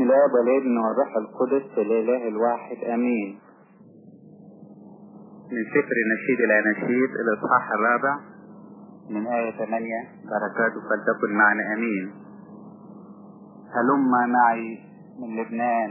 الاب والابن والروح القدس الاله الواحد امين من سفر نشيد الاناشيد الاصحاح الرابع من آية 8 بركاته فلتكن معنا امين هلم معي من لبنان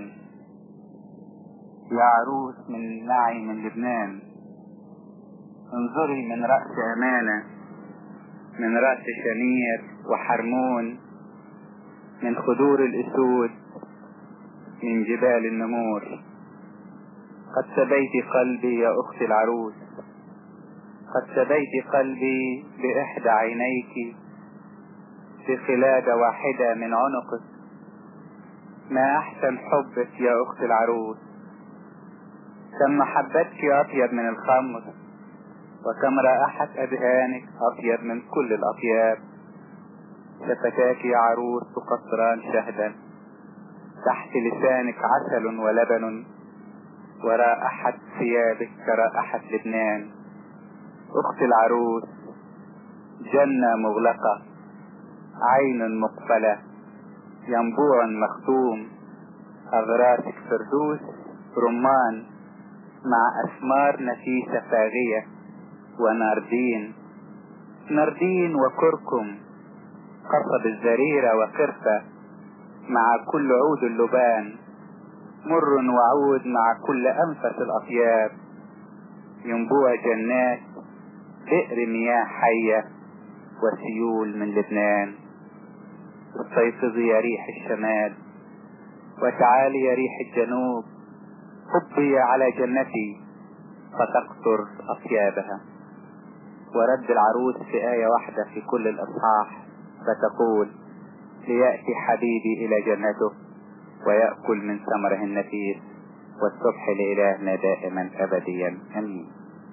يا عروس من معي من لبنان انظري من رأس أمانة من رأس شنير وحرمون من خدور الأسود من جبال النمور قد سبيت قلبي يا أختي العروس قد سبيت قلبي بإحدى عينيك بخلادة واحدة من عنقك ما أحسن حبك يا أختي العروس كم محبتك أطيب من الخمر وكم رائحة أذهانك أطيب من كل الأطياب شفتاك يا عروس تقطران شهدا تحت لسانك عسل ولبن ورائحة ثيابك كرائحة لبنان أخت العروس جنة مغلقة عين مقفلة ينبوع مختوم أغراسك فردوس رمان مع أثمار نفيسة فاغية وناردين ناردين وكركم قصب الزريرة وقرفة مع كل عود اللبان مر وعود مع كل أنفس الأطياب ينبوع جنات بئر مياه حية وسيول من لبنان استيقظي يا ريح الشمال وتعالي يا ريح الجنوب حبي على جنتي فتقطر أطيابها ورد العروس في آية واحدة في كل الأصحاح فتقول ليأتي حبيبي إلى جنته ويأكل من ثمره النفيس والصبح لإلهنا دائما أبديا أمين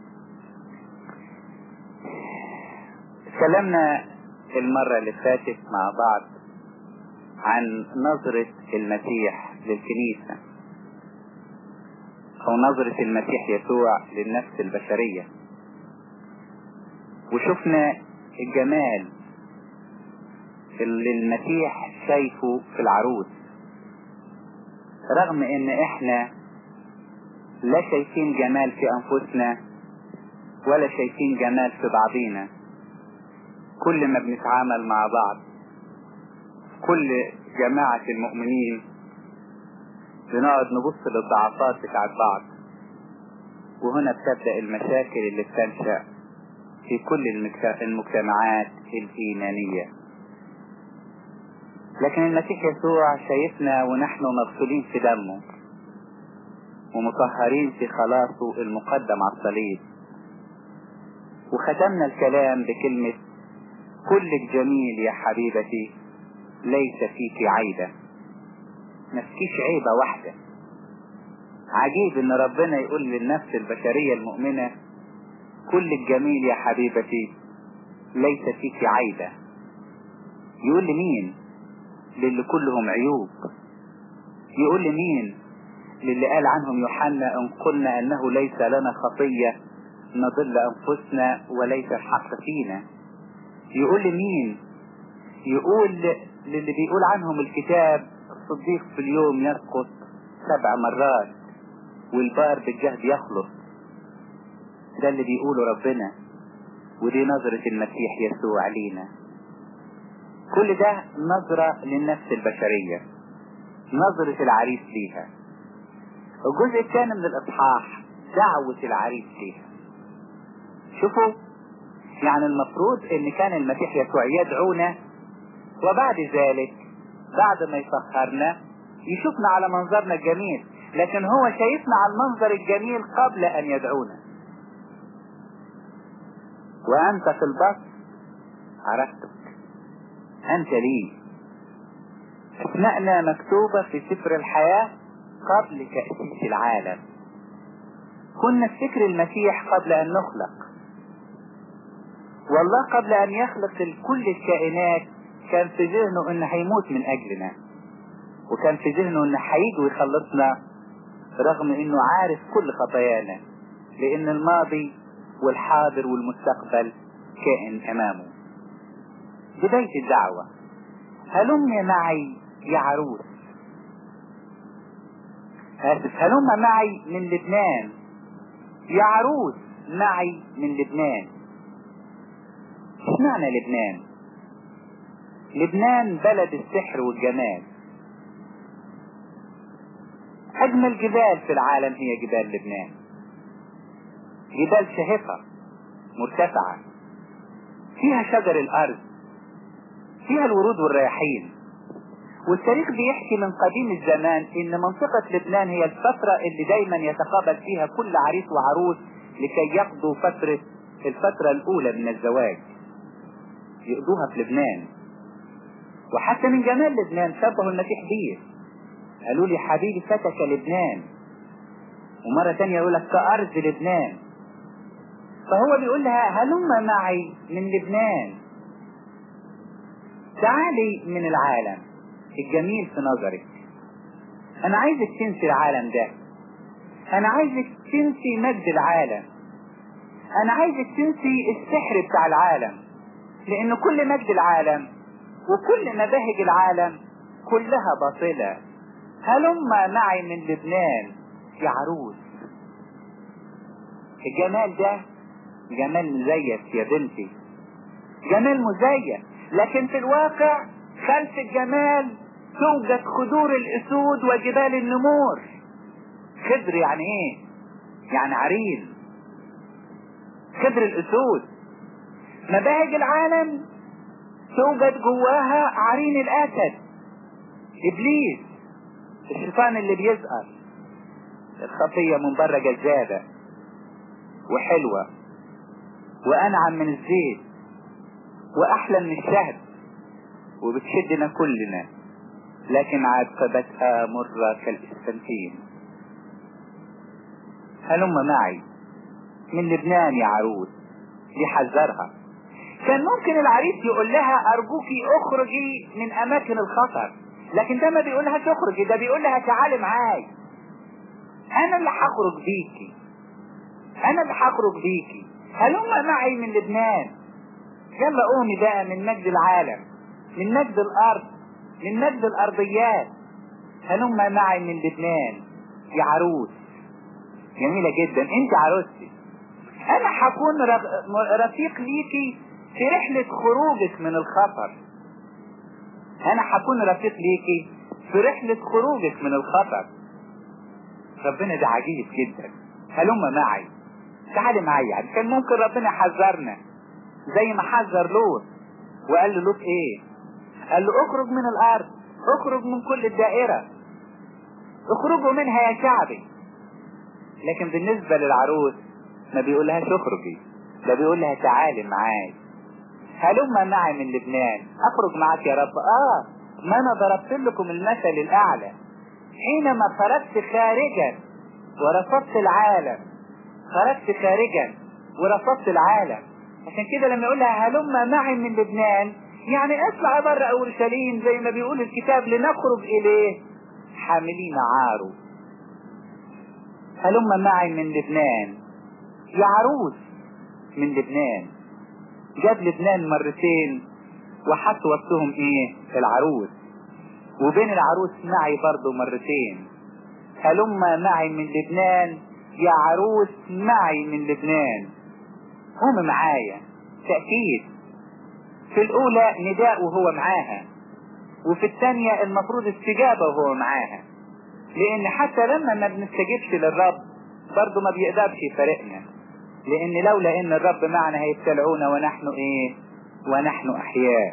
تكلمنا المرة اللي فاتت مع بعض عن نظرة المسيح للكنيسة أو نظرة المسيح يسوع للنفس البشرية وشفنا الجمال اللي المسيح شايفه في العروس رغم ان احنا لا شايفين جمال في انفسنا ولا شايفين جمال في بعضينا كل ما بنتعامل مع بعض كل جماعة المؤمنين بنقعد نبص للضعفات بتاعت بعض وهنا بتبدأ المشاكل اللي بتنشأ في كل المجتمعات الإيمانية لكن المسيح يسوع شايفنا ونحن مغسولين في دمه ومطهرين في خلاصه المقدم على الصليب وختمنا الكلام بكلمة كلك جميل يا حبيبتي ليس فيك عيبة مفكيش عيبة واحدة عجيب ان ربنا يقول للنفس البشرية المؤمنة كلك جميل يا حبيبتي ليس فيك عيبة يقول لمين للي كلهم عيوب يقول لمين للي قال عنهم يوحنا ان قلنا انه ليس لنا خطية نضل انفسنا وليس الحق فينا يقول لمين يقول للي بيقول عنهم الكتاب الصديق في اليوم يسقط سبع مرات والبار بالجهد يخلص ده اللي بيقوله ربنا ودي نظرة المسيح يسوع علينا كل ده نظرة للنفس البشرية نظرة العريس ليها الجزء الثاني من الإصحاح دعوة العريس ليها شوفوا يعني المفروض ان كان المسيح يسوع يدعونا وبعد ذلك بعد ما يسخرنا يشوفنا على منظرنا الجميل لكن هو شايفنا على المنظر الجميل قبل ان يدعونا وانت في البصر عرفتك انت لي اسماءنا مكتوبة في سفر الحياة قبل تأسيس العالم كنا في فكر المسيح قبل ان نخلق والله قبل ان يخلق كل الكائنات كان في ذهنه انه هيموت من اجلنا وكان في ذهنه انه هيجي ويخلصنا رغم انه عارف كل خطايانا لان الماضي والحاضر والمستقبل كائن امامه بداية الدعوة هلم معي يا عروس آسف هلم معي من لبنان يا عروس معي من لبنان اشمعنى لبنان لبنان بلد السحر والجمال أجمل جبال في العالم هي جبال لبنان جبال شاهقة مرتفعة فيها شجر الأرض فيها الورود والرياحين والتاريخ بيحكي من قديم الزمان ان منطقة لبنان هي الفترة اللي دايما يتقابل فيها كل عريس وعروس لكي يقضوا فترة الفترة الاولى من الزواج يقضوها في لبنان وحتى من جمال لبنان شبهوا المسيح بيه قالوا لي حبيبي فتك لبنان ومرة تانية يقول لك كأرض لبنان فهو بيقول لها هلم معي من لبنان تعالي من العالم الجميل في نظرك انا عايزك تنسي العالم ده انا عايزك تنسي مجد العالم انا عايزك تنسي السحر بتاع العالم لان كل مجد العالم وكل مباهج العالم كلها باطلة هلم معي من لبنان يا عروس الجمال ده جمال مزيف يا بنتي جمال مزيف لكن في الواقع خلف الجمال توجد خدور الاسود وجبال النمور خضر يعني ايه يعني عرين خضر الاسود مباهج العالم توجد جواها عرين الاسد ابليس الشيطان اللي بيزقر الخطية من بره جذابة وحلوة وانعم من الزيت واحلى من الشهد وبتشدنا كلنا لكن عاقبتها مرة كالإسفنتين هلم معي من لبنان يا عروس يحذرها كان ممكن العريس يقول لها أرجوكي اخرجي من أماكن الخطر لكن ده ما بيقولهاش اخرجي ده بيقول لها تعالي معاي أنا اللي هخرج بيكي أنا اللي هخرج بيكي هلم معي من لبنان يلا قومي بقى من مجد العالم من مجد الارض من مجد الارضيات هلم معي من لبنان يا عروس جميلة جدا انت عروستي انا هكون رفيق ليكي في رحلة خروجك من الخطر انا هكون رفيق ليكي في رحلة خروجك من الخطر ربنا ده عجيب جدا هلم معي تعالي معي كان ممكن ربنا يحذرنا زي ما حذر لوط وقال له لوط ايه قال له اخرج من الارض اخرج من كل الدائرة اخرجوا منها يا شعبي لكن بالنسبة للعروس ما بيقولهاش اخرجي ده بيقول لها تعالي معاي هلم معي من لبنان اخرج معاك يا رب اه ما انا ضربت لكم المثل الاعلى حينما خرجت خارجا ورفضت العالم خرجت خارجا ورفضت العالم عشان كده لما يقول لها هلم معي من لبنان يعني اطلع بره اورشليم زي ما بيقول الكتاب لنخرج اليه حاملين عاره هلم معي من لبنان يا عروس من لبنان جاب لبنان مرتين وحط وسطهم ايه العروس وبين العروس معي برضو مرتين هلم معي من لبنان يا عروس معي من لبنان قوم معايا تأكيد في الأولى نداء وهو معاها وفي الثانية المفروض استجابة وهو معاها لأن حتى لما ما بنستجيبش للرب برضه ما بيقدرش يفارقنا لأن لولا إن الرب معنا هيبتلعونا ونحن إيه ونحن أحياء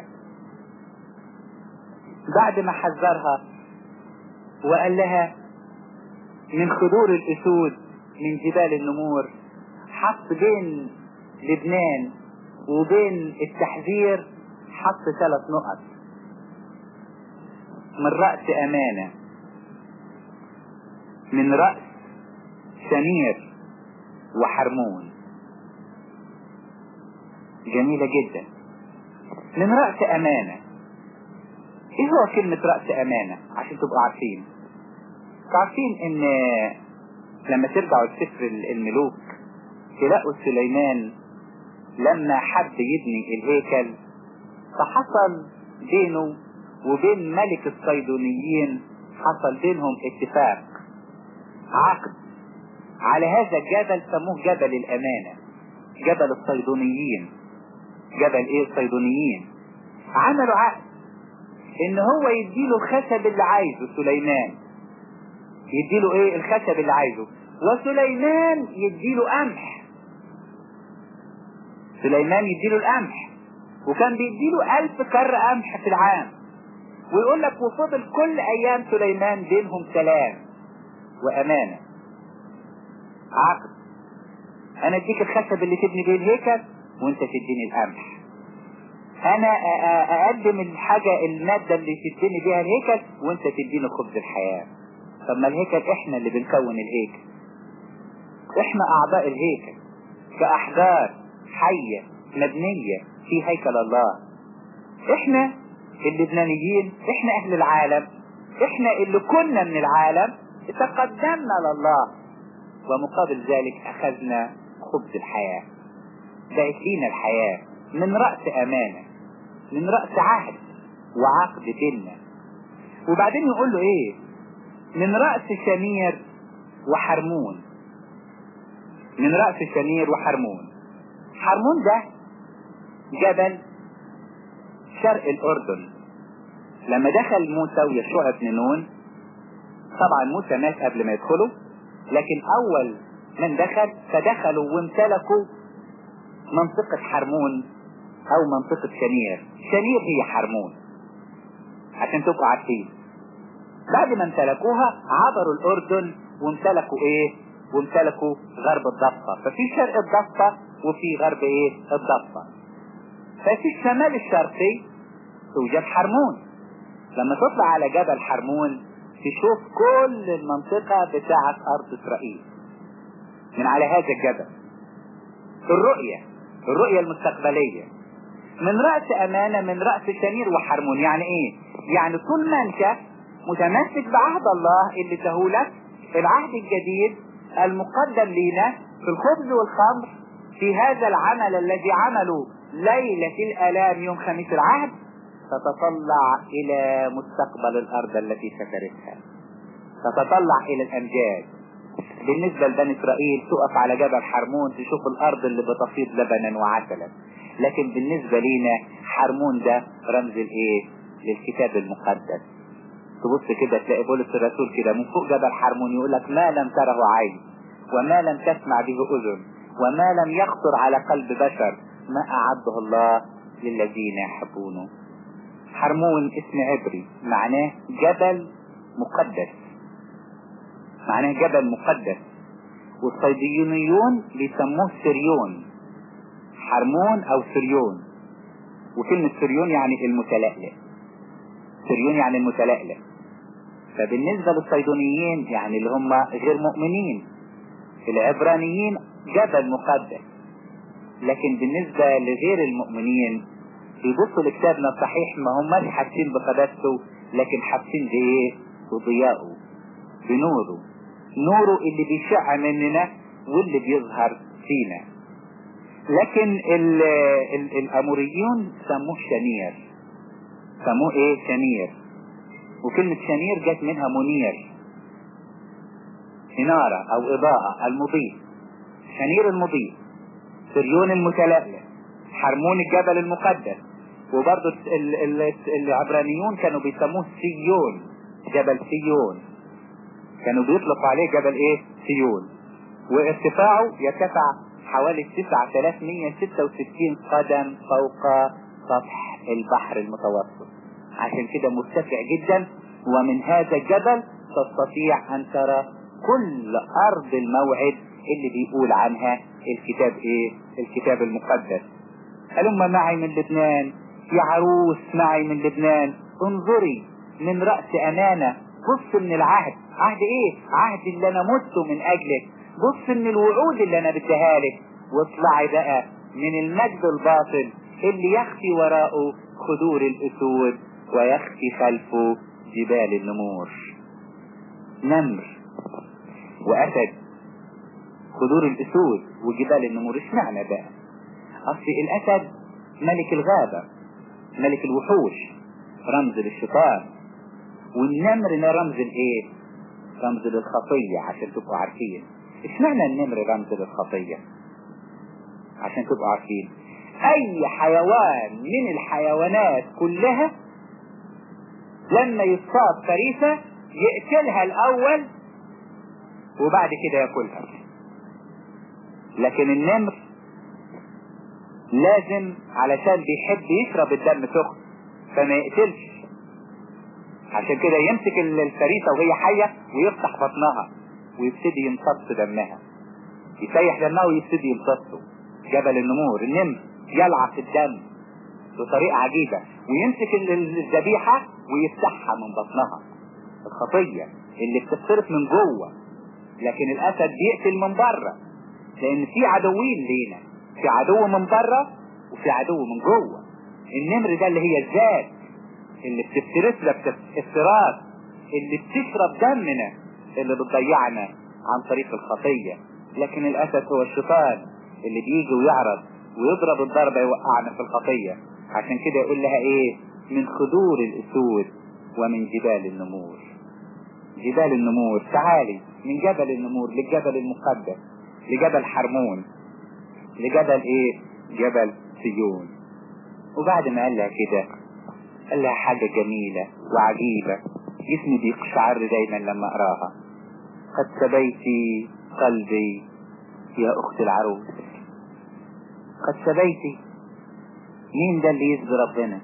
بعد ما حذرها وقال لها من خدور الأسود من جبال النمور حط بين لبنان وبين التحذير حط ثلاث نقط من رأس أمانة من رأس سمير وحرمون جميلة جدا من رأس أمانة ايه هو كلمة رأس أمانة عشان تبقوا عارفين عارفين ان لما ترجعوا لسفر الملوك تلاقوا سليمان لما حب يبني الهيكل فحصل بينه وبين ملك الصيدونيين حصل بينهم اتفاق عقد على هذا الجبل سموه جبل الامانة جبل الصيدونيين جبل ايه الصيدونيين عملوا عقد ان هو يديله الخشب اللي عايزه سليمان يديله ايه الخشب اللي عايزه وسليمان يديله قمح سليمان يديله القمح وكان بيديله ألف كر قمح في العام ويقول لك وفضل كل أيام سليمان بينهم سلام وأمانة عقد أنا أديك الخشب اللي تبني بيه الهيكل وأنت تديني القمح أنا أقدم الحاجة المادة اللي تبني بيها الهيكل وأنت تديني خبز الحياة طب ما الهيكل إحنا اللي بنكون الهيكل إحنا أعضاء الهيكل كأحجار حية مبنية في هيكل الله احنا اللبنانيين احنا اهل العالم احنا اللي كنا من العالم تقدمنا لله ومقابل ذلك اخذنا خبز الحياة بقت لينا الحياة من رأس امانة من رأس عهد وعقد بيننا وبعدين يقول له ايه من رأس شمير وحرمون من رأس شمير وحرمون حرمون ده جبل شرق الأردن لما دخل موسى ويشوع بن نون طبعا موسى مات قبل ما يدخلوا لكن أول من دخل فدخلوا وامتلكوا منطقة حرمون أو منطقة شنير شنير هي حرمون عشان تبقوا عارفين بعد ما امتلكوها عبروا الأردن وامتلكوا إيه؟ وامتلكوا غرب الضفة ففي شرق الضفة وفي غرب إيه؟ الضفة ففي الشمال الشرقي توجد حرمون لما تطلع على جبل حرمون تشوف كل المنطقة بتاعة أرض إسرائيل من على هذا الجبل الرؤية الرؤية المستقبلية من رأس أمانة من رأس شنير وحرمون يعني إيه؟ يعني طول ما أنت متمسك بعهد الله اللي تهولك العهد الجديد المقدم لنا في الخبز والخمر في هذا العمل الذي عمله ليلة الآلام يوم خميس العهد تتطلع إلى مستقبل الأرض التي سكرتها تتطلع إلى الأمجاد بالنسبة لبني إسرائيل تقف على جبل حرمون تشوف الأرض اللي بتفيض لبنا وعسلا لكن بالنسبة لينا حرمون ده رمز الإيه؟ للكتاب المقدس تبص كده تلاقي بولس الرسول كده من فوق جبل حرمون يقول لك ما لم تره عين وما لم تسمع به أذن وما لم يخطر على قلب بشر ما أعده الله للذين يحبونه حرمون اسم عبري معناه جبل مقدس معناه جبل مقدس والصيديونيون بيسموه سريون حرمون او سريون وكلمة سريون يعني المتلألئ سريون يعني المتلألئ فبالنسبة للصيدونيين يعني اللي هم غير مؤمنين العبرانيين جبل مقدس لكن بالنسبة لغير المؤمنين بيبصوا لكتابنا الصحيح ما هماش حاسين بقداسته لكن حاسين بايه بضيائه بنوره نوره اللي بيشع مننا واللي بيظهر فينا لكن ال ال الاموريون سموه شنير سموه ايه شنير وكلمة شنير جت منها منير إنارة أو إضاءة المضيء شنير المضيء سريون المتلألئ حرمون الجبل المقدس وبرضه العبرانيون كانوا بيسموه سيون جبل سيون كانوا بيطلقوا عليه جبل ايه سيون وارتفاعه يرتفع حوالي 9166 قدم فوق سطح البحر المتوسط عشان كده مرتفع جدا ومن هذا الجبل تستطيع ان ترى كل ارض الموعد اللي بيقول عنها الكتاب ايه الكتاب المقدس هلم معي من لبنان يا عروس معي من لبنان انظري من رأس امانة بص من العهد عهد ايه عهد اللي انا مت من اجلك بص من الوعود اللي انا بديها لك واطلعي بقى من المجد الباطل اللي يخفي وراءه خدور الاسود ويخفي خلفه جبال النمور نمر واسد خدور الاسود وجبال النمور اشمعنى بقى اصل الاسد ملك الغابة ملك الوحوش رمز للشيطان والنمر ده رمز الايه رمز للخطية عشان تبقوا عارفين اشمعنى النمر رمز للخطية عشان تبقوا عارفين اي حيوان من الحيوانات كلها لما يصطاد فريسة يقتلها الاول وبعد كده ياكلها لكن النمر لازم علشان بيحب يشرب الدم سخن فما يقتلش عشان كده يمسك الفريسة وهي حية ويفتح بطنها ويبتدي يمتص دمها يسيح دمها ويبتدي يمتصه جبل النمور النمر يلعق الدم بطريقة عجيبة ويمسك الذبيحة ويفتحها من بطنها الخطية اللي بتتصرف من جوه لكن الأسد بيقتل من بره لأن في عدوين لينا في عدو من بره وفي عدو من جوه النمر ده اللي هي الذات اللي بتفترسنا افتراس اللي بتشرب دمنا اللي بتضيعنا عن طريق الخطية لكن الأسد هو الشيطان اللي بيجي ويعرض ويضرب الضربة يوقعنا في الخطية عشان كده يقول لها ايه من خدور الأسود ومن جبال النمور جبال النمور تعالي من جبل النمور للجبل المقدس لجبل حرمون لجبل ايه جبل سيون وبعد ما قال لها كده قال لها حاجة جميلة وعجيبة جسمي بيقشعر دايما لما اقراها قد سبيتي قلبي يا اخت العروس قد سبيتي مين ده اللي يسبي ربنا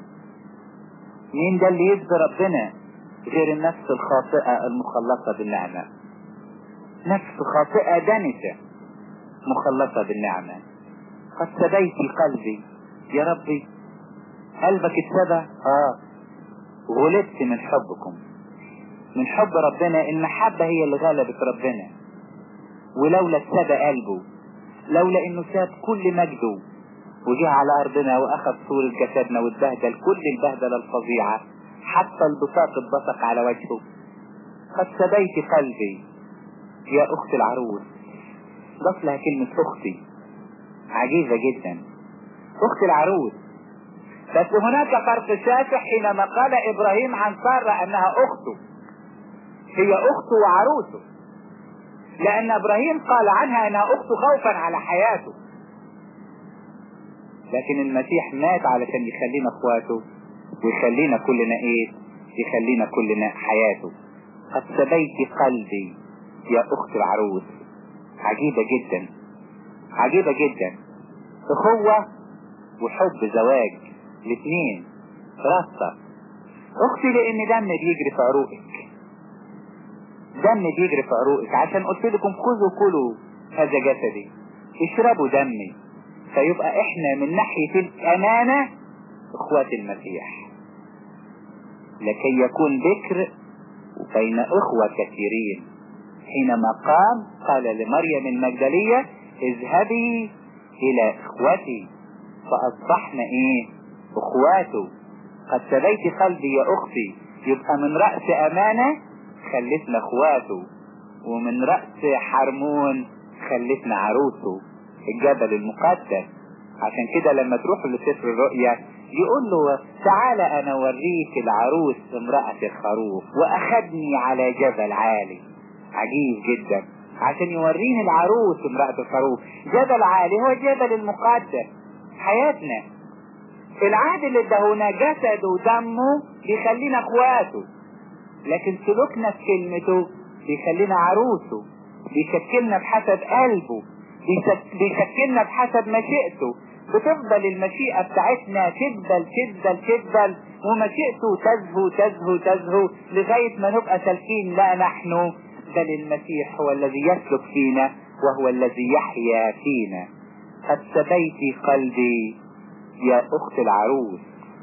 مين ده اللي يسبي ربنا غير النفس الخاطئة المخلصة بالنعمة نفس خاطئة دنسة مخلصة بالنعمة قد سبيتي قلبي يا ربي قلبك اتسبى اه غلبت من حبكم من حب ربنا المحبة هي اللي غلبت ربنا ولولا اتسبى قلبه لولا انه ساب كل مجده وجه على ارضنا واخذ صورة جسدنا واتبهدل كل البهدلة الفظيعة حتى البساط اتبصق على وجهه قد سبيت قلبي يا اخت العروس ضاف لها كلمة اختي عجيبة جدا اخت العروس بس هناك فرق شاسع حينما قال ابراهيم عن سارة انها اخته هي اخته وعروسه لان ابراهيم قال عنها انها اخته خوفا على حياته لكن المسيح مات علشان يخلينا اخواته ويخلينا كلنا ايه يخلينا كلنا حياته قد سبيت قلبي يا اخت العروس عجيبة جدا عجيبة جدا اخوة وحب زواج الاثنين رصة اختي لان دم بيجري في عروقك دم بيجري في عروقك عشان قلت لكم خذوا كلوا هذا جسدي اشربوا دمي فيبقى احنا من ناحية الامانة اخوات المسيح لكي يكون بكر بين اخوة كثيرين حينما قام قال لمريم المجدلية اذهبي الى اخوتي فاصبحنا ايه اخواته قد سبيت قلبي يا اختي يبقى من رأس امانة خلتنا اخواته ومن رأس حرمون خلتنا عروسه الجبل المقدس عشان كده لما تروحوا لسفر الرؤيا يقول له تعالى انا اوريك العروس امرأة الخروف واخدني على جبل عالي عجيب جدا عشان يوريني العروس امرأة الخروف جبل عالي هو جبل المقدس حياتنا العهد اللي ادهونا جسده ودمه بيخلينا اخواته لكن سلوكنا في كلمته بيخلينا عروسه بيشكلنا بحسب قلبه بيشكلنا بحسب مشيئته بتفضل المشيئة بتاعتنا تدبل تدبل تدبل ومشيئته تزهو تزهو تزهو لغاية ما نبقى سالكين لا نحن بل المسيح هو الذي يسلك فينا وهو الذي يحيا فينا قد سبيت قلبي يا اخت العروس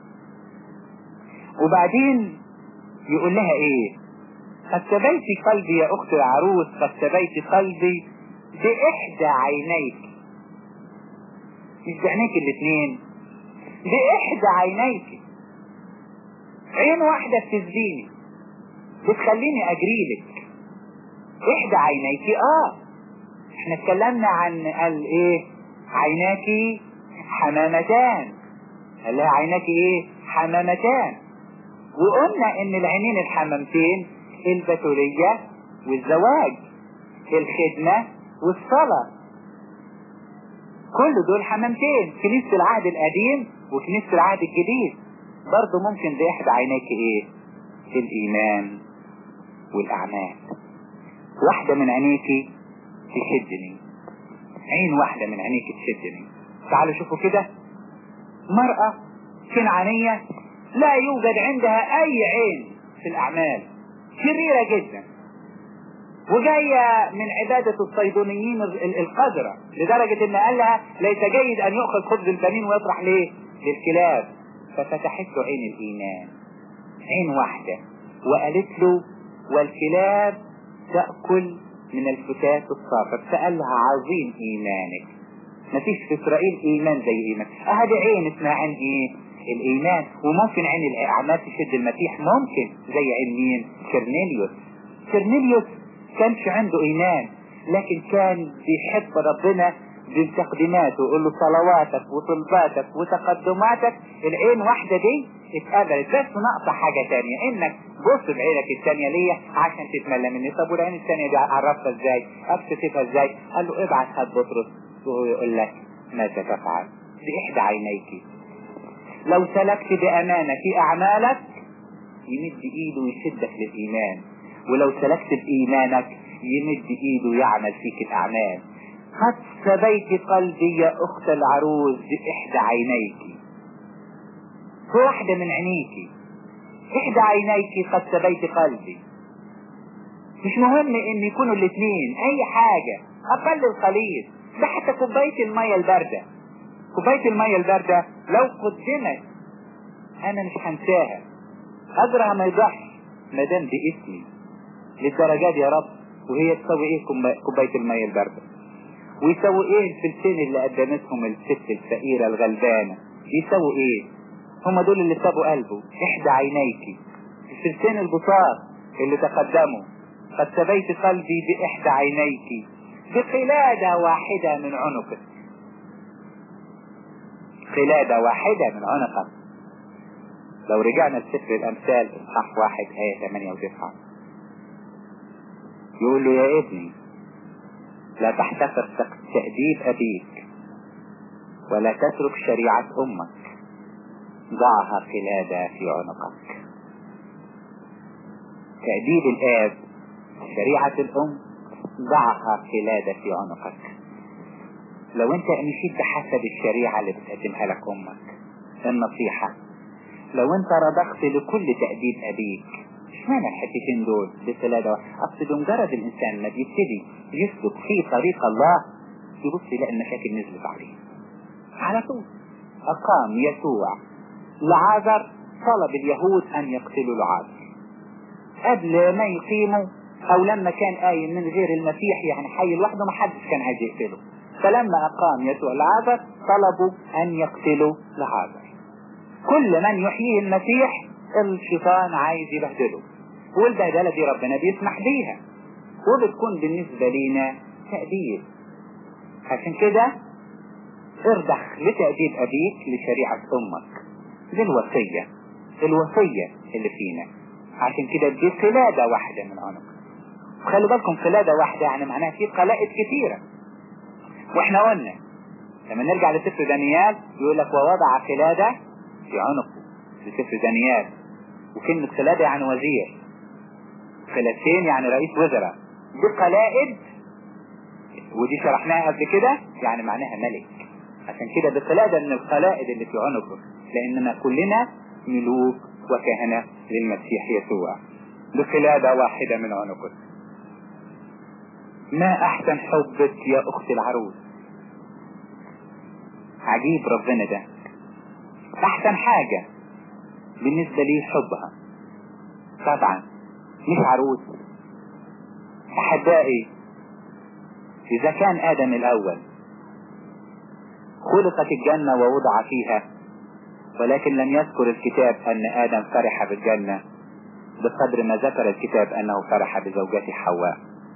وبعدين يقول لها ايه قد سبيت قلبي يا اخت العروس قد سبيت قلبي باحدى عينيك مش بعينيك الاثنين باحدى عينيك عين واحدة بتزديني بتخليني اجريلك احدى عينيك اه احنا اتكلمنا عن قال ايه عيناك حمامتان قال لها عيناك ايه حمامتان وقلنا ان العينين الحمامتين البتولية والزواج الخدمة والصلاة كل دول حمامتين كنيسة العهد القديم وكنيسة العهد الجديد برضه ممكن بإحدى عينيك ايه الإيمان والأعمال واحدة من عينيكي تشدني عين واحدة من عينيك تشدني تعالوا شوفوا كده مرأة كنعانية لا يوجد عندها أي عين في الأعمال شريرة جدا وجاية من عبادة الصيدونيين القذرة لدرجة ان قال لها ليس جيد ان يؤخذ خبز البنين ويطرح ليه للكلاب ففتحت له عين الايمان عين واحدة وقالت له والكلاب تأكل من الفتاة الصافر فقال لها عظيم ايمانك مفيش في اسرائيل ايمان زي ايمان هذه عين اسمها عين ايه الايمان وممكن عين الاعمال تشد المسيح ممكن زي عين مين كرنيليوس كرنيليوس كانش عنده ايمان لكن كان بيحب ربنا بتقديماته ويقول له صلواتك وطلباتك وتقدماتك العين واحدة دي اتقبلت بس ناقصة حاجة تانية انك بص بعينك التانية ليا عشان تتملى مني طب والعين التانية دي عرفتها ازاي اكتشفها ازاي قال له ابعت هات بطرس وهو يقول لك ماذا تفعل بإحدى عينيك لو سلكت بأمانة في أعمالك يمد إيده ويشدك للإيمان ولو سلكت بإيمانك يمد إيده يعمل فيك الأعمال قد سبيت قلبي يا أخت العروس بإحدى عينيك في واحدة من عينيك إحدى عينيك قد سبيت قلبي مش مهم ان يكونوا الاثنين اي حاجة اقل القليل ده حتى كوباية المية الباردة كوباية المية الباردة لو قدمت انا مش هنساها اجرها ما يضحش ما دام باسمي للدرجات يا رب وهي تسوي ايه كوباية المية الباردة ويسوي ايه الفلسين اللي قدمتهم الست الفقيرة الغلبانة يسوي ايه هم دول اللي سابوا قلبه احدى عينيك الفلسين البطار اللي تقدموا قد سبيت قلبي بإحدى عينيك بقلادة واحدة من عنقك قلادة واحدة من عنقك لو رجعنا لسفر الأمثال إصحاح واحد آية 8 و9 يقول له يا ابني لا تحتقر تأديب أبيك ولا تترك شريعة أمك ضعها قلادة في عنقك تأديب الآب شريعة الأم ضعها قلادة في عنقك لو انت مشيت بحسب الشريعة اللي بتقدمها لك أمك النصيحة لو انت رضخت لكل تأديب أبيك اشمعنى الحتتين دول بقلادة أصل بمجرد الإنسان ما بيبتدي يسلك في طريق الله يبص يلاقي المشاكل نزلت عليه على طول أقام يسوع لعازر طلب اليهود أن يقتلوا لعازر قبل ما يقيموا او لما كان قايم من غير المسيح يعني حي لوحده ما حدش كان عايز يقتله فلما اقام يسوع العازر طلبوا ان يقتلوا العازر كل من يحييه المسيح الشيطان عايز يبهدله والبهدلة دي ربنا بيسمح بيها وبتكون بالنسبة لينا تأديب عشان كده ارضخ لتأديب أبيك لشريعة أمك دي الوصية الوصية اللي فينا عشان كده دي قلادة واحدة من عنق خلي بالكم قلادة واحدة يعني معناها في قلائد كثيرة واحنا قلنا لما نرجع لسفر دانيال يقول لك ووضع قلادة في عنقه في سفر دانيال وكلمة قلادة يعني وزير قلادتين يعني رئيس وزراء دي قلائد ودي شرحناها قبل كده يعني معناها ملك عشان كده بقلادة من القلائد اللي في عنقه لاننا كلنا ملوك وكهنة للمسيح يسوع بقلادة واحدة من عنقه ما احسن حبك يا اختي العروس عجيب ربنا ده احسن حاجة بالنسبة لي حبها طبعا مش عروس احبائي اذا كان ادم الاول خلقت الجنة ووضع فيها ولكن لم يذكر الكتاب ان ادم فرح بالجنة بقدر ما ذكر الكتاب انه فرح بزوجته حواء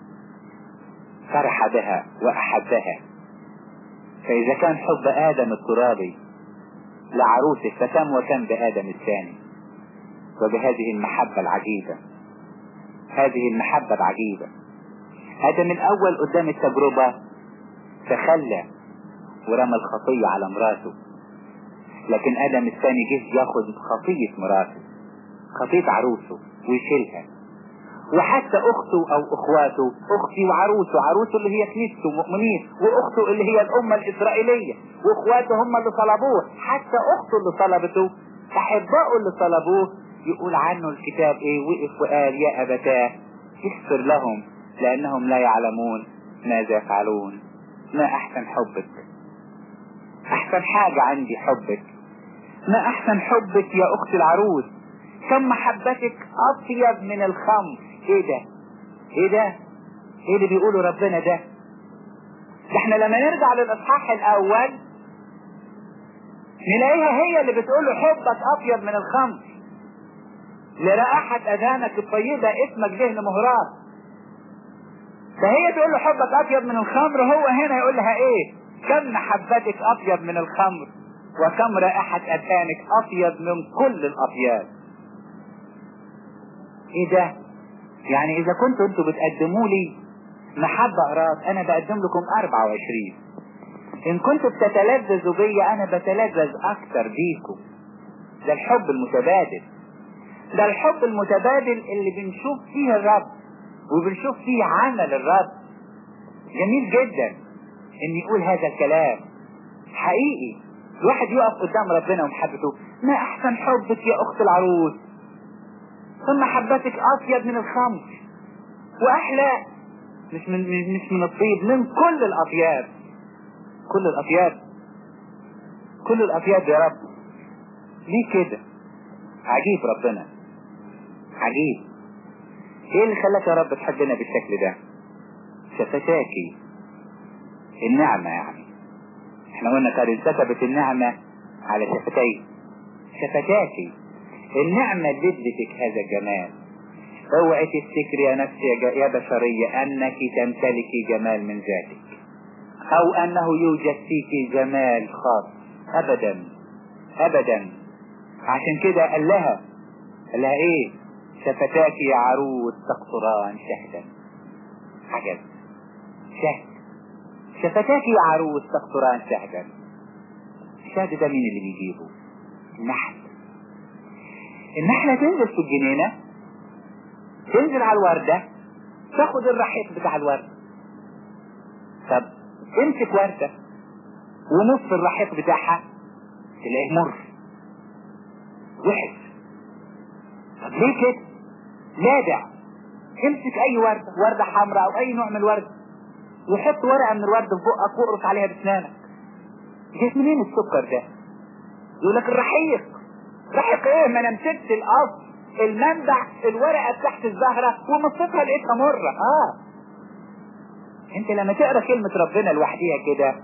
فرح بها واحبها فاذا كان حب ادم الترابي لعروسه فكم وكم بادم الثاني وبهذه المحبة العجيبة هذه المحبة العجيبة آدم الأول قدام التجربة تخلى ورمى الخطية على مراته لكن آدم الثاني جه ياخد خطية مراته خطية عروسه ويشيلها وحتى اخته او اخواته اختي وعروسه عروسه اللي هي كنيسته مؤمنين واخته اللي هي الامة الاسرائيلية واخواته هم اللي طلبوه حتى اخته اللي طلبته احبائه اللي طلبوه يقول عنه الكتاب ايه وقف وقال يا ابتاه اغفر لهم لانهم لا يعلمون ماذا يفعلون ما احسن حبك احسن حاجة عندي حبك ما احسن حبك يا اختي العروس كم محبتك اطيب من الخمر ايه ده ايه ده ايه اللي بيقوله ربنا ده ده احنا لما نرجع للاصحاح الاول نلاقيها هي اللي بتقول حبك اطيب من الخمر لرائحة اذانك الطيبة اسمك ذهن مهرات فهي تقول له حبك اطيب من الخمر هو هنا يقول لها ايه كم محبتك اطيب من الخمر وكم رائحة اذانك اطيب من كل الاطياب ايه ده يعني اذا كنتوا انتوا بتقدموا لي محبة اراض انا بقدم لكم 24 ان كنتوا بتتلذذوا بيا انا بتلذذ اكتر بيكم ده الحب المتبادل ده الحب المتبادل اللي بنشوف فيه الرب وبنشوف فيه عمل الرب جميل جدا ان يقول هذا الكلام حقيقي الواحد يقف قدام ربنا ومحبته ما احسن حبك يا اخت العروس ثم محبتك اطيب من الخمر واحلى مش من مش من الطيب من كل الاطياب كل الاطياب كل الاطياب يا رب ليه كده عجيب ربنا عجيب ايه اللي خلاك يا رب تحبنا بالشكل ده شفتاكي النعمة يعني احنا قلنا قد انكتبت النعمة على شفتي شفتاكي النعمة اللي ادتك هذا الجمال اوعي تفتكري يا نفسي يا بشرية انك تمتلكي جمال من ذاتك او انه يوجد فيك جمال خاص ابدا ابدا عشان كده قال لها قال لها ايه شفتاك يا عروس تقطران شهدا عجب شهد شفتاك يا عروس تقطران شهدا الشهد ده مين اللي بيجيبه النحل النحلة تنزل في الجنينة تنزل على الوردة تاخد الرحيق بتاع الوردة طب امسك وردة ونص الرحيق بتاعها تلاقيه مر وحش طب ليه كده لادع امسك اي وردة وردة حمراء او اي نوع من الورد وحط ورقة من الورد في بقك واقرص عليها بسنانك جايب منين السكر ده يقول لك الرحيق رحيق ايه ما انا مسكت الاصل المنبع الورقة تحت الزهرة ومصيتها لقيتها مرة اه انت لما تقرا كلمة ربنا لوحديها كده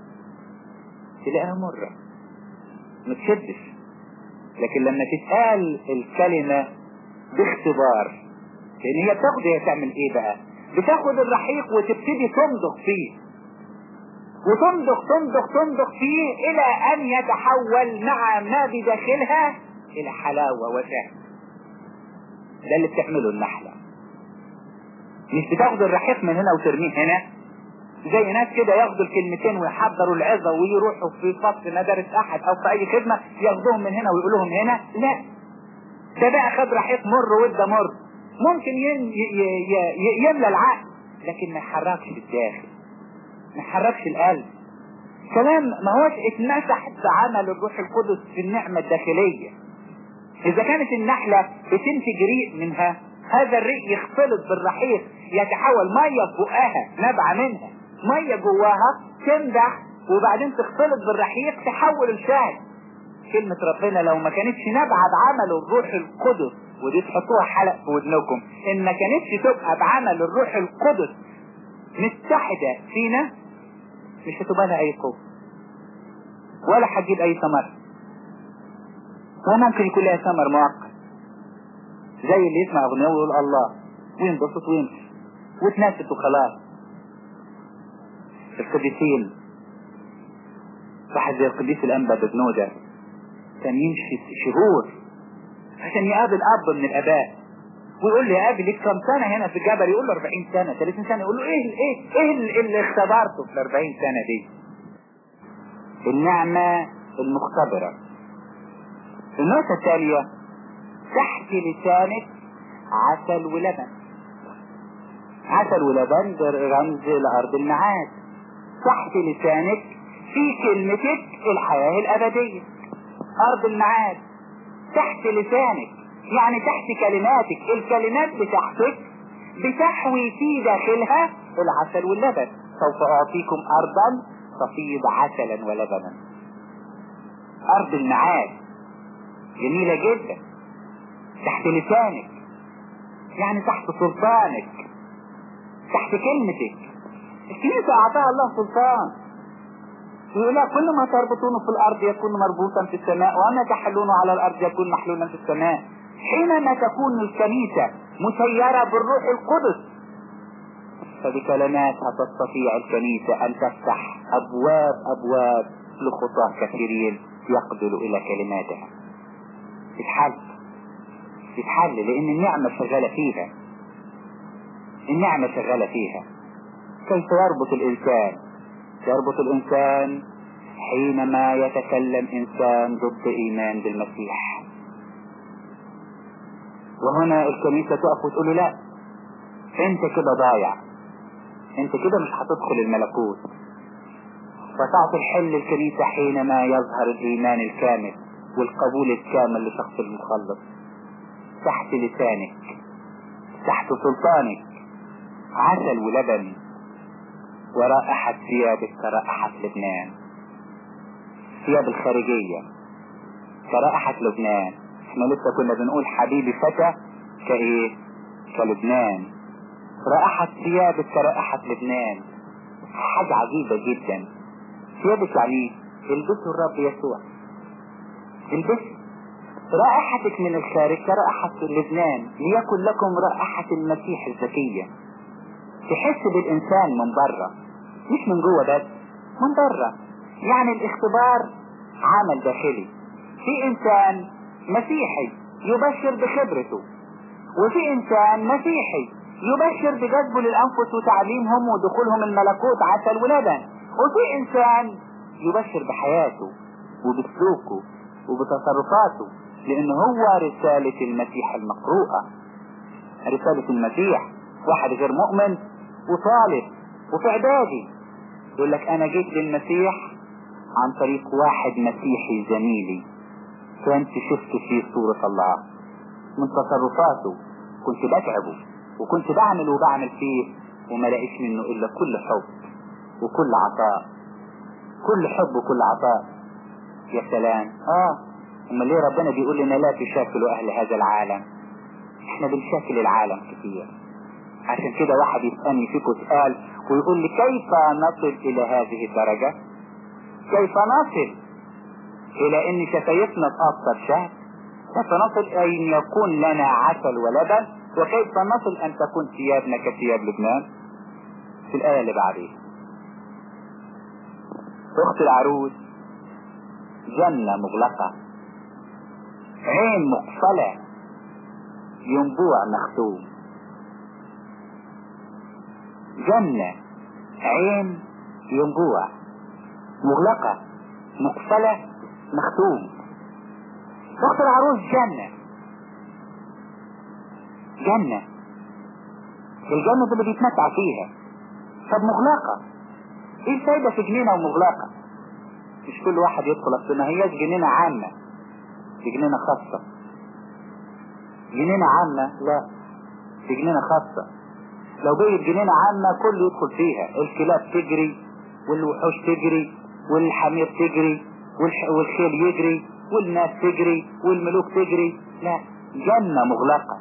تلاقيها مرة ما تشدش لكن لما تتقال الكلمة باختبار لان هي بتاخد هي تعمل ايه بقى بتاخد الرحيق وتبتدي تمضغ فيه وتمضغ تمضغ تمضغ فيه الى ان يتحول مع ما بداخلها الى حلاوة وشهد ده اللي بتعمله النحلة مش بتاخد الرحيق من هنا وترميه هنا زي ناس كده ياخدوا الكلمتين ويحضروا العظة ويروحوا في فصل مدارس احد او في اي خدمة ياخدوهم من هنا ويقولوهم هنا لا ده بقى خد رحيق مر وده مر ممكن يملى العقل لكن ما يحركش الداخل ما يحركش القلب كلام ما هوش اتمسح بعمل الروح القدس في النعمة الداخلية اذا كانت النحلة بتنتج ريق منها هذا الريق يختلط بالرحيق يتحول مية في بقها نبع منها مية جواها تمدح وبعدين تختلط بالرحيق تحول الشهد كلمة ربنا لو ما كانتش نابعة بعمل الروح القدس ودي تحطوها حلق في ودنكم ان ما كانتش تبقى بعمل الروح القدس متحدة فينا مش هتبقى لها اي قوة ولا هتجيب اي ثمر وممكن يكون لها ثمر مؤقت زي اللي يسمع اغنية ويقول الله وينبسط ويمشي وتنافس وخلاص القديسين واحد زي القديس الانبا ببنودة كان يمشي شهور عشان يقابل اب من الاباء ويقول لي يا ابي ليك كم سنة هنا في الجبل يقول له 40 سنة 30 سنة يقول له ايه ايه ايه اللي, اللي اختبرته في ال 40 سنة دي النعمة المختبرة النقطة التالية تحت لسانك عسل ولبن عسل ولبن ده رمز لأرض المعاد تحت لسانك في كلمتك الحياة الأبدية أرض المعاد تحت لسانك يعني تحت كلماتك الكلمات بتاعتك بتحوي في داخلها العسل واللبن سوف أعطيكم أرضا تفيض عسلا ولبنا أرض المعاد جميلة جدا تحت لسانك يعني تحت سلطانك تحت كلمتك الكنيسة أعطاها الله سلطان يقول كل ما تربطونه في الأرض يكون مربوطا في السماء وما تحلونه على الأرض يكون محلولا في السماء حينما تكون الكنيسة مسيرة بالروح القدس فبكلماتها تستطيع الكنيسة أن تفتح أبواب أبواب لخطاة كثيرين يقبلوا إلى كلماتها تتحل تتحل لأن النعمة شغالة فيها النعمة شغالة فيها كيف يربط الإنسان يربط الإنسان حينما يتكلم إنسان ضد إيمان بالمسيح وهنا الكنيسة تقف وتقول له لا انت كده ضايع انت كده مش هتدخل الملكوت فتعطي الحل الكنيسة حينما يظهر الإيمان الكامل والقبول الكامل لشخص المخلص تحت لسانك تحت سلطانك عسل ولبن ورائحة ثيابك كرائحة لبنان ثياب الخارجية كرائحة لبنان احنا لسه كنا بنقول حبيبي فتى كايه كلبنان رائحة ثيابك كرائحة لبنان حاجة عجيبة جدا ثيابك يعني البسوا الرب يسوع البس رائحتك من الخارج كرائحة لبنان ليكن لكم رائحة المسيح الزكية تحس بالإنسان من بره مش من جوه بس من بره يعني الاختبار عمل داخلي في إنسان مسيحي يبشر بخبرته وفي إنسان مسيحي يبشر بجذبه للأنفس وتعليمهم ودخولهم الملكوت عسل ولبن وفي إنسان يبشر بحياته وبسلوكه وبتصرفاته لأن هو رسالة المسيح المقروءة رسالة المسيح واحد غير مؤمن وطالب وفي إعدادي يقول لك أنا جيت للمسيح عن طريق واحد مسيحي زميلي كنت شفت فيه صورة الله من تصرفاته كنت بتعبه وكنت بعمل وبعمل فيه وما لاقيش منه إلا كل حب وكل عطاء كل حب وكل عطاء يا سلام اه اما ليه ربنا بيقول لنا لا تشاكلوا اهل هذا العالم احنا بنشاكل العالم كثير عشان كده واحد يسألني فيكم سؤال ويقول لي كيف نصل الى هذه الدرجة كيف نصل الى ان شفايفنا تأثر شهر كيف نصل ان يكون لنا عسل ولبن وكيف نصل ان تكون ثيابنا كثياب لبنان في الآية اللي بعدين اخت العروس جنة مغلقة عين مقفلة ينبوع مختوم جنة عين ينبوع مغلقة مقفلة مختوم اخت العروس جنة جنة الجنة اللي بيتمتع فيها طب مغلقة ايه الفايدة في جنينة ومغلقة مش كل واحد يدخل اصل ما هياش جنينة عامة دي جنينة خاصة جنينة عامة لا دي جنينة خاصة لو بقيت جنينة عامة كله يدخل فيها الكلاب تجري والوحوش تجري والحمير تجري والح... والخيل يجري والناس تجري والملوك تجري لا جنة مغلقة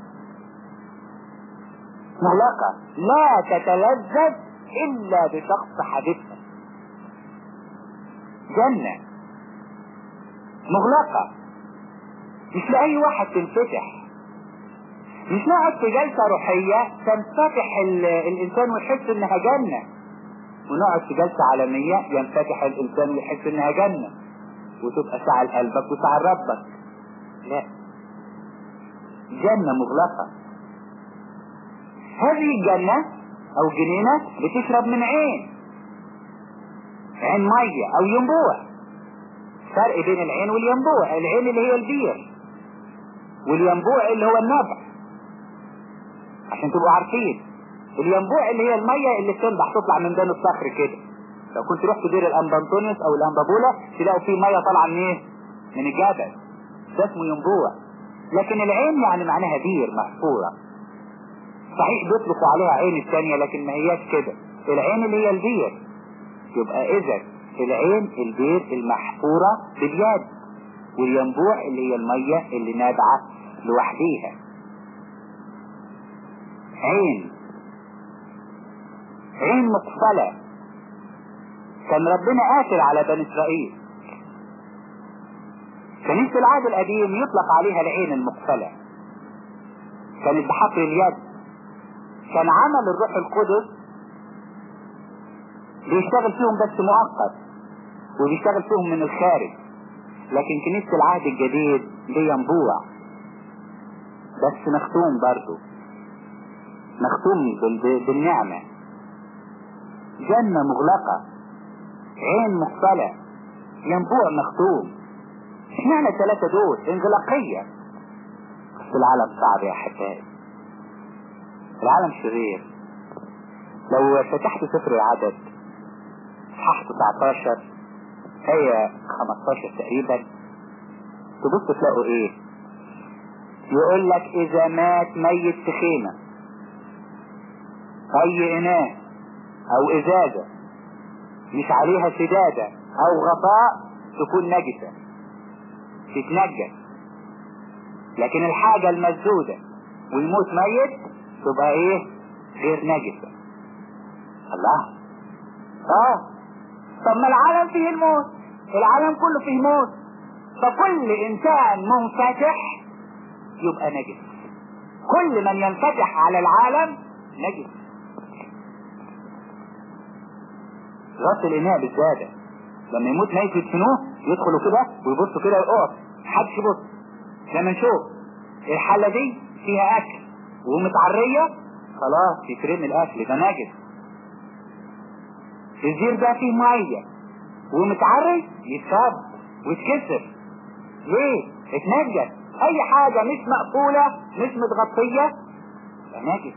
مغلقة لا تتلذذ إلا بشخص حبيبها جنة مغلقة مش لأي واحد تنفتح مش نقعد في جلسة روحية تنفتح الإنسان ويحس إنها جنة ونقعد في جلسة عالمية ينفتح الإنسان ويحس إنها جنة وتبقى ساعة لقلبك وساعة لربك لا جنة مغلقة هذه الجنة او جنينة بتشرب من عين عين مية او ينبوع فرق بين العين والينبوع العين اللي هي البير والينبوع اللي هو النبع عشان تبقوا عارفين الينبوع اللي هي المية اللي بتنبح تطلع من دان الصخر كده لو كنت رحت دير الامبانتونيوس او الامبابولا تلاقوا فيه مية طالعة من ايه من الجبل ده اسمه ينبوع لكن العين يعني معناها بير محفورة صحيح بيطلقوا عليها عين الثانية لكن ما هياش كده العين اللي هي البير يبقى اذا العين البير المحفورة باليد والينبوع اللي هي المية اللي نابعة لوحديها عين عين مقفلة كان ربنا قاتل على بني اسرائيل كنيسة العهد القديم يطلق عليها العين المقفلة كانت بحفر اليد كان عمل الروح القدس بيشتغل فيهم بس مؤقت وبيشتغل فيهم من الخارج لكن كنيسة العهد الجديد دي ينبوع بس مختوم برضو مختوم بالنعمة جنة مغلقة عين مقفلة ينبوع مختوم اشمعنى الثلاثة دول انغلاقية بس العالم صعب يا احبائي العالم شرير لو فتحت سفر العدد اصحاح 19 آية 15 تقريبا تبص تلاقوا ايه يقول لك اذا مات ميت في خيمة اي اناء او ازازة مش عليها سدادة او غطاء تكون نجسة تتنجس لكن الحاجة المسدودة ويموت ميت تبقى ايه غير نجسة الله اه طب ما العالم فيه الموت العالم كله فيه موت فكل انسان منفتح يبقى نجس كل من ينفتح على العالم نجس راس الاناء بالزادة لما يموت ميت يدفنوه يدخلوا كده ويبصوا كده ويقف محدش يبص لما نشوف الحلة دي فيها اكل ومتعرية خلاص يترمي الاكل ده نجس الزير ده فيه مية ومتعري يتساب ويتكسر ليه اتنجس اي حاجة مش مقفولة مش متغطية نجس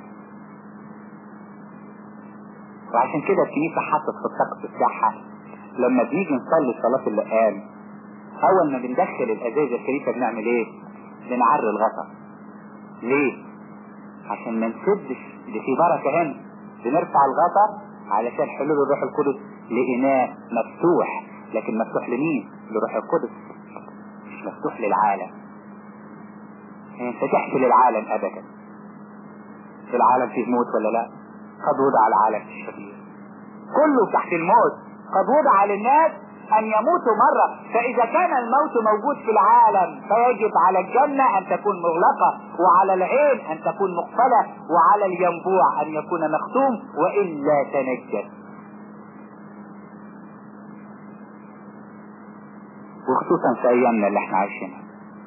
وعشان كده الكنيسة حطت في السقف بتاعها لما بنيجي نصلي صلاة اللقان اول ما بندخل الازازة الشريفة بنعمل ايه بنعري الغطا ليه عشان ما نسدش اللي فيه بركة هنا بنرفع الغطا علشان حلول الروح القدس لإناء مفتوح لكن مفتوح لمين لروح القدس مش مفتوح للعالم ما ينفتحش للعالم ابدا في العالم فيه موت ولا لا قد وضع العالم في الشرير كله تحت الموت قد وضع للناس ان يموتوا مرة فاذا كان الموت موجود في العالم فيجب على الجنة ان تكون مغلقة وعلى العين ان تكون مقفلة وعلى الينبوع ان يكون مختوم والا تنجس وخصوصا في ايامنا اللي احنا عايشينها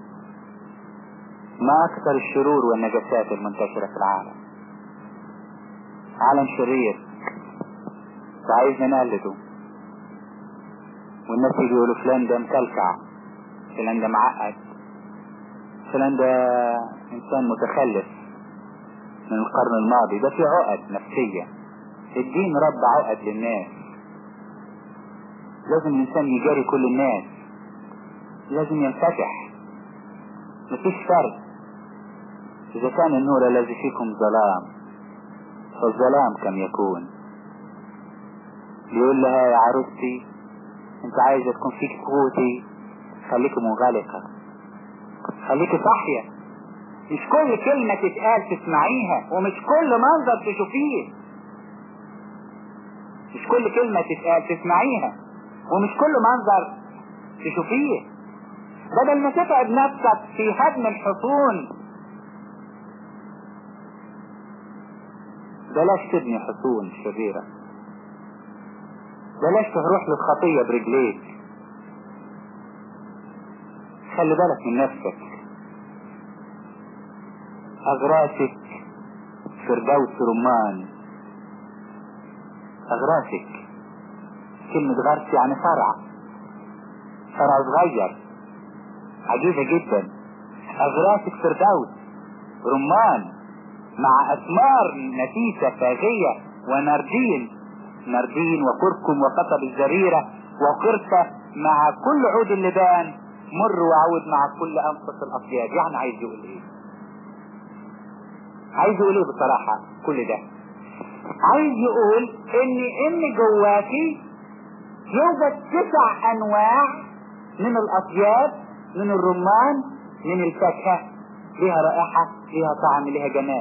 ما اكثر الشرور والنجاسات المنتشرة في العالم عالم شرير وعايزنا نقلده والناس يجي يقولوا فلان ده مكلكع فلان ده معقد فلان ده انسان متخلف من القرن الماضي ده في عقد نفسية الدين رب عقد للناس لازم الانسان يجاري كل الناس لازم ينفتح مفيش فرق اذا كان النور الذي فيكم ظلام فالظلام كم يكون بيقول لها يا عروستي انت عايزة تكون فيك قوتي خليك منغلقة خليك صاحية مش كل كلمة تتقال تسمعيها ومش كل منظر تشوفيه مش كل كلمة تتقال تسمعيها ومش كل منظر تشوفيه بدل ما تتعب نفسك في هدم الحصون بلاش تبني حصون شريرة بلاش تروح للخطية برجليك خلي بالك من نفسك أغراسك فردوس رمان اغراسك كلمة غرس يعني فرع فرع صغير عجيبة جدا اغراسك فردوس رمان مع اثمار نفيسة فاغية ونردين نردين وكركم وقطب الزريرة وقرصة مع كل عود اللبان مر وعود مع كل انفس الاطياب يعني عايز يقول ايه عايز يقول ايه بصراحة كل ده عايز يقول ان ان جواكي يوجد تسع انواع من الاطياب من الرمان من الفاكهة لها رائحة لها طعم لها جمال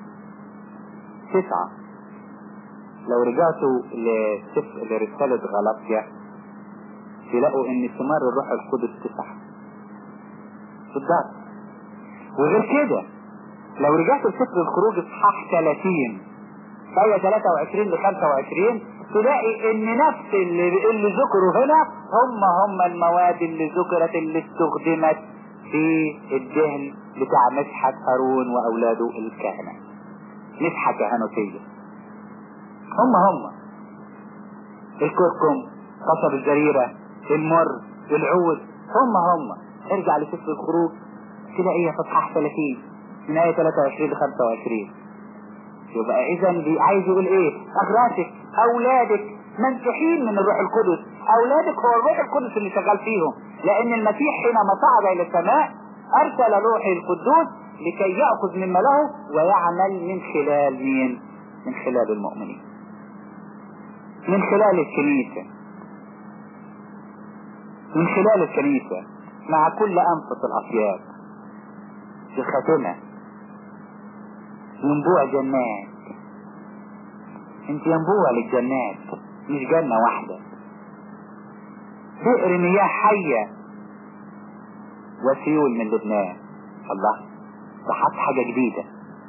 تسعة لو رجعتوا لرسالة غلطية تلاقوا ان ثمار الروح القدس تسعة بالضبط وغير كده لو رجعت لسفر الخروج اصحاح 30 آية 23 ل 25 تلاقي ان نفس اللي, اللي ذكروا هنا هم هم المواد اللي ذكرت اللي استخدمت في الدهن بتاع مسحة هارون واولاده الكهنة مسحة كهنوتية هم هم الكركم قصب الزريرة المر العود هم هم ارجع لسفر الخروج تلاقيها في اصحاح 30 من آية 23 ل 25 يبقى إذا عايز يقول إيه؟ أخراتك أولادك منسحين من الروح القدس أولادك هو الروح القدس اللي شغال فيهم لأن المسيح حينما صعد إلى السماء أرسل روحه القدوس لكي يأخذ مما له ويعمل من خلال مين؟ من خلال المؤمنين من خلال الكنيسة من خلال الكنيسة مع كل أنفس الأطياب بخاتمة ينبوع جنات انت ينبوع للجنات مش جنة واحدة بئر مياه حية وسيول من لبنان الله ده حط حاجة جديدة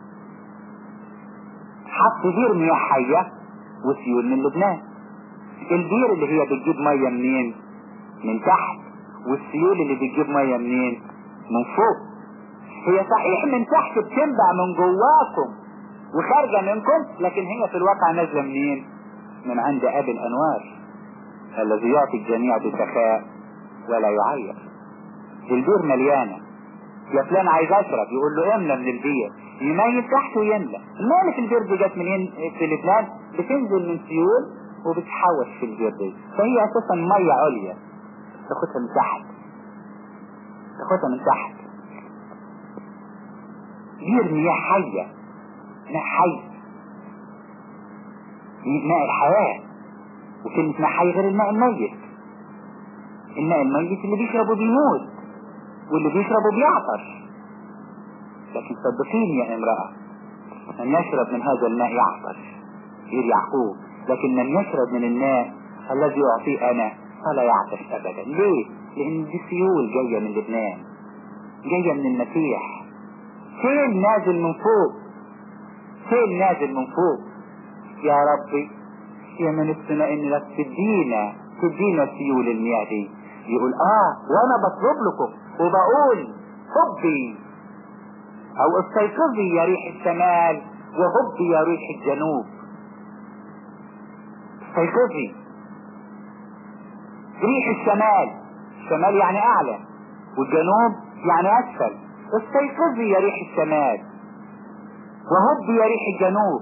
حط بير مياه حية وسيول من لبنان البير اللي هي بتجيب مية منين من تحت والسيول اللي بتجيب مية منين من فوق هي صحيح من تحت بتنبع من جواكم وخارجة منكم لكن هي في الواقع نازلة منين من عند ابي الانوار الذي يعطي الجميع بسخاء ولا يعير البير مليانة يا فلان عايز اشرب يقول له املى من البير يميز تحت ويملى الماء اللي في البير دي جت منين في لبنان بتنزل من سيول وبتحوش في البير دي فهي اساسا مية عليا تاخدها من تحت تاخدها من تحت بير مياه حية ماء حي ماء الحياة وكلمة ماء حي غير الماء الميت الماء الميت اللي بيشربه بيموت واللي بيشربه بيعطش لكن صدقيني يا امرأة من يشرب من هذا الماء يعطش غير يعقوب لكن من يشرب من الماء الذي يعطيه انا فلا يعطش ابدا ليه لان دي سيول جاية من لبنان جاية من المسيح فين نازل من فوق فين نازل من فوق يا ربي يا من السماء انك تدينا تدينا سيول المياه دي يقول اه وانا بطلب لكم وبقول حبي او استيقظي يا ريح الشمال وهبي يا ريح الجنوب استيقظي ريح الشمال الشمال يعني اعلى والجنوب يعني اسفل استيقظي يا ريح الشمال وهبي يا ريح الجنوب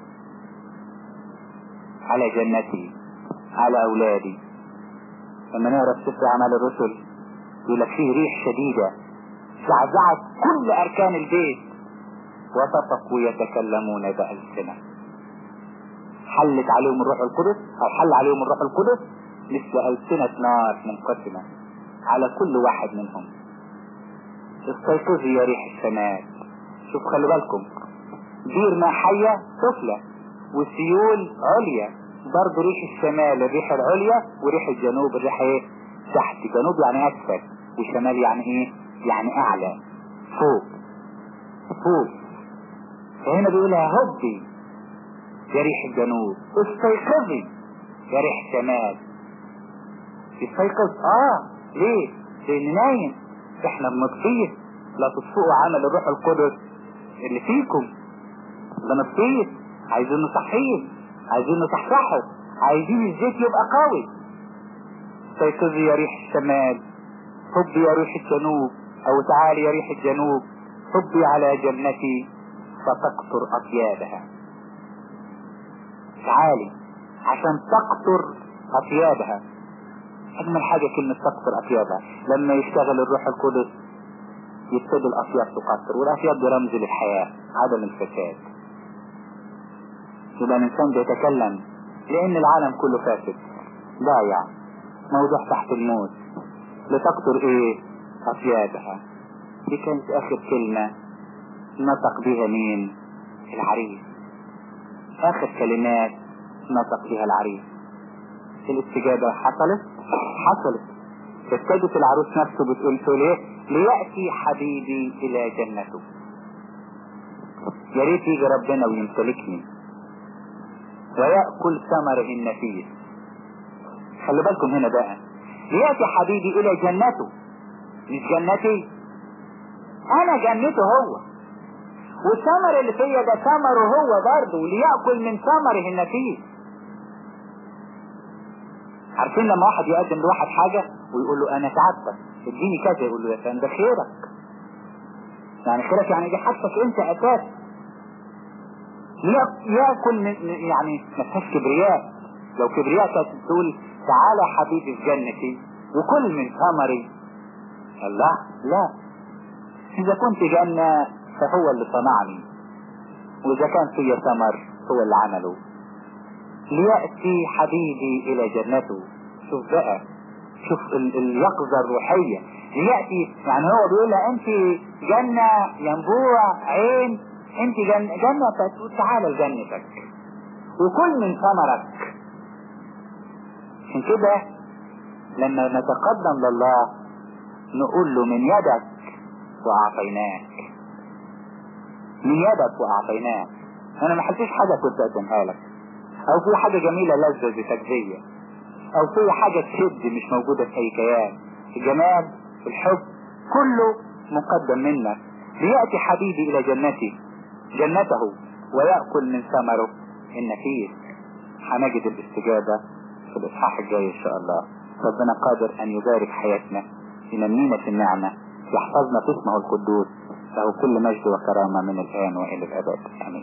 على جنتي على اولادي لما نقرا في سفر اعمال الرسل يقول لك فيه ريح شديده زعزعت كل اركان البيت وصفقوا يتكلمون بألسنة حلت عليهم الروح القدس او حل عليهم الروح القدس مثل ألسنة نار منقسمة على كل واحد منهم استيقظي يا ريح السماء شوف خلي بالكم بير ما حية سفلى والسيول عليا برضه ريح الشمال الريح العليا وريح الجنوب الريح ايه تحت جنوب يعني اسفل وشمال يعني ايه يعني اعلى فوق فوق فهنا بيقولها هبي يا ريح الجنوب استيقظي يا ريح الشمال يستيقظ اه ليه لان نايم احنا بنطفيه لا تطفئوا عمل الروح القدس اللي فيكم ده نصيب عايزين نصحيه عايزين نصحصحه عايزين الزيت يبقى قوي فيقظ يا ريح الشمال هبي يا ريح الجنوب او تعالي يا ريح الجنوب هبي على جنتي فتقطر اطيابها تعالي عشان تقطر اطيابها اجمل حاجة كلمة تقطر اطيابها لما يشتغل الروح القدس يبتدي الاطياب تقطر والاطياب دي رمز للحياة عدم الفساد يبقى الانسان بيتكلم لان العالم كله فاسد ضايع موضوع تحت الموت لتقطر ايه اطيابها دي كانت اخر كلمة نطق بها مين العريس اخر كلمات نطق بها العريس الاستجابة حصلت حصلت ابتدت العروس نفسه بتقول له ليه ليأتي حبيبي الى جنته يا ريت يجي ربنا ويمتلكني ويأكل ثمره النفيس خلي بالكم هنا بقى ليأتي حبيبي الى جنته مش جنتي انا جنته هو والثمر اللي فيا ده ثمره هو برضه ليأكل من ثمره النفيس عارفين لما واحد يقدم لواحد حاجة ويقول له انا تعبتك اديني كذا يقول له يا فندم ده خيرك يعني خيرك يعني دي حاجتك انت اساس ياكل من يعني ما فيهاش كبرياء لو كبرياء كانت تقول تعالى حبيبي في جنتي وكل من ثمري الله لا اذا كنت جنة فهو اللي صنعني واذا كان في ثمر هو اللي عمله ليأتي حبيبي الى جنته شوف بقى شوف ال- اليقظة الروحية ليأتي يعني هو بيقول لها انت جنة ينبوع عين انت جنة, جنة فتقول تعالى لجنتك وكل من ثمرك عشان كده لما نتقدم لله نقول له من يدك واعطيناك من يدك واعطيناك انا ما حلتش حاجة كنت اقدمها لك او في حاجة جميلة لذة تجزية او في حاجة تشد مش موجودة في اي كيان الجمال الحب كله مقدم منك ليأتي حبيبي الى جنتي جنته ويأكل من ثمره النفيس هنجد الاستجابة في الاصحاح الجاي ان شاء الله ربنا قادر ان يبارك حياتنا ينمينا في النعمة يحفظنا في اسمه القدوس له كل مجد وكرامة من الآن وإلى الأبد آمين